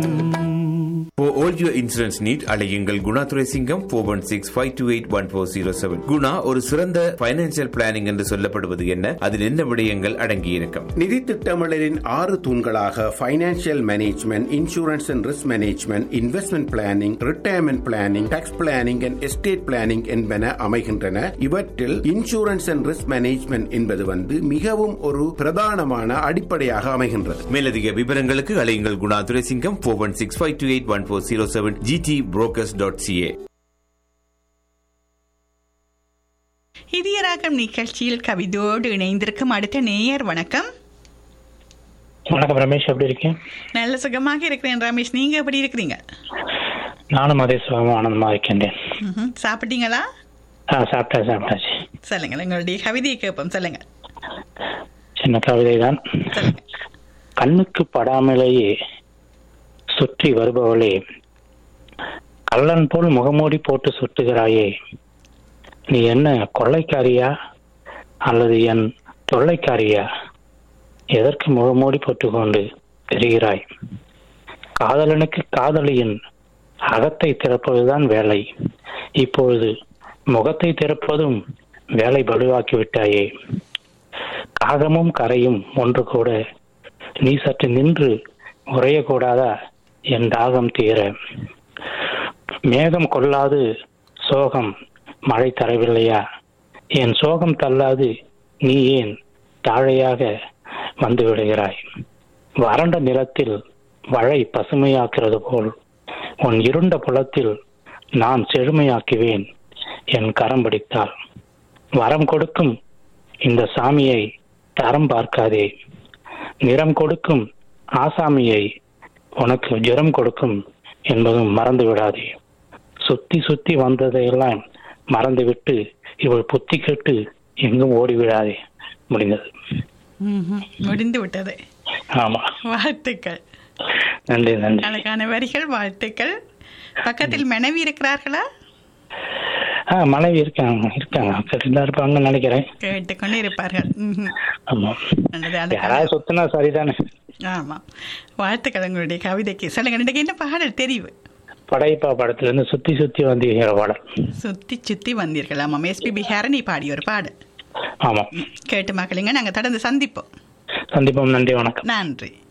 For all your insurance need அலையுங்கள் Guna Duraisingam four one six five two eight one four zero seven Guna ஒரு சிறந்த financial planning என்று சொல்லப்படுவது என்ன அதில் என்ன விடயங்கள் அடங்கியிருக்கும் நிதி திட்டமிடலின் ஆறு தூண்களாக financial management insurance and risk management investment planning retirement planning tax planning and estate planning என்பன அமைகின்றன இவற்றில் இன்சூரன்ஸ் அண்ட் ரிஸ்க் மேனேஜ்மெண்ட் என்பது வந்து மிகவும் ஒரு பிரதானமான அடிப்படையாக அமைகின்றது மேலதிக விவரங்களுக்கு அலையுங்கள் Guna Duraisingam four one six five two eight one four zero seven GT brokers dot CA Idhayaragam நிகழ்ச்சியில் கவிதோடு இணைந்திருக்கும் அடுத்த நேயர் வணக்கம் வணக்கம் ரமேஷ் எப்படி இருக்கேன் நல்ல சுகமாக இருக்கிறேன் ரமேஷ் நீங்க எப்படி இருக்கிறீங்க நானும் அதே சுகமா ஆனந்தமா இருக்கின்றேன் ம்ஹும். சாப்பிட்டீங்களா ஆ சாப்பிட்டா சாப்பிட்டாச்சு சொல்லுங்கள் உங்களுடைய கவிதையை கேட்போம் சொல்லுங்க சின்ன கவிதை தான் சொல்லுங்க கண்ணுக்கு படாமலேயே சுற்றி வருபவளே கள்ளன் போல் முகமூடி போட்டு சுட்டுகிறாயே நீ என்ன கொள்ளைக்காரியா அல்லது என் தொல்லைக்காரியா எதற்கு முகமூடி போட்டுக்கொண்டு தெரிகிறாய் காதலனுக்கு காதலியின் அகத்தை திறப்பதுதான் வேலை இப்பொழுது முகத்தை திறப்பதும் வேலை பலுவாக்கி விட்டாயே காகமும் கரையும் ஒன்று கூட நீ சற்று நின்று உறையக்கூடாதா என் தாகம் தீர மேகம் கொள்ளாது சோகம் மழை தரவில்லையா என் சோகம் தள்ளாது நீ ஏன் தாழையாக வந்து விடுகிறாய் வறண்ட நிலத்தில் வழை பசுமையாக்கிறது போல் உன் இருண்ட புலத்தில் நான் செழுமையாக்குவேன் என் கரம் பிடித்தால் வரம் கொடுக்கும் இந்த சாமியை தரம் பார்க்காதே நிறம் கொடுக்கும் ஆசாமியை உனக்கு ஜுரம் கொடுக்கும் என்பதும் மறந்து விடாதே சுத்தி சுத்தி வந்ததையெல்லாம் மறந்துவிட்டு இவள் புத்தி கெட்டு எங்கும் ஓடி விடாதே முடிந்தது ம்ஹும். முடிந்து விட்டது ஆமா வாழ்த்துக்கள் நன்றி நன்றி அழகான வரிகள் வாழ்த்துக்கள் பக்கத்தில் மனைவி இருக்கிறார்களா ஆ மனைவி இருக்காங்க இருக்காங்க கரெக்டா இருப்பாங்கன்னு நினைக்கிறேன் கேட்டுக்கொண்டு இருப்பார்கள் ம்ஹும். ஆமா நல்லது அழகான யாராவது சொத்துனா சரிதானே ஆமா வாழ்த்துக்கள் உங்களுடைய கவிதைக்கு சொல்லுங்க இன்னைக்கு என்ன பாடல் தெரிவு படையப்பா படத்துல இருந்து சுத்தி சுத்தி வந்தீங்கிற பாடல் சுத்தி சுத்தி வந்தீர்கள் ஆமாம் எஸ்பிபி ஹரணி பாடிய ஒரு பாடல் ஆமா கேட்டு மக்களுங்க நாங்க தொடர்ந்து சந்திப்போம் சந்திப்போம் நன்றி வணக்கம் நன்றி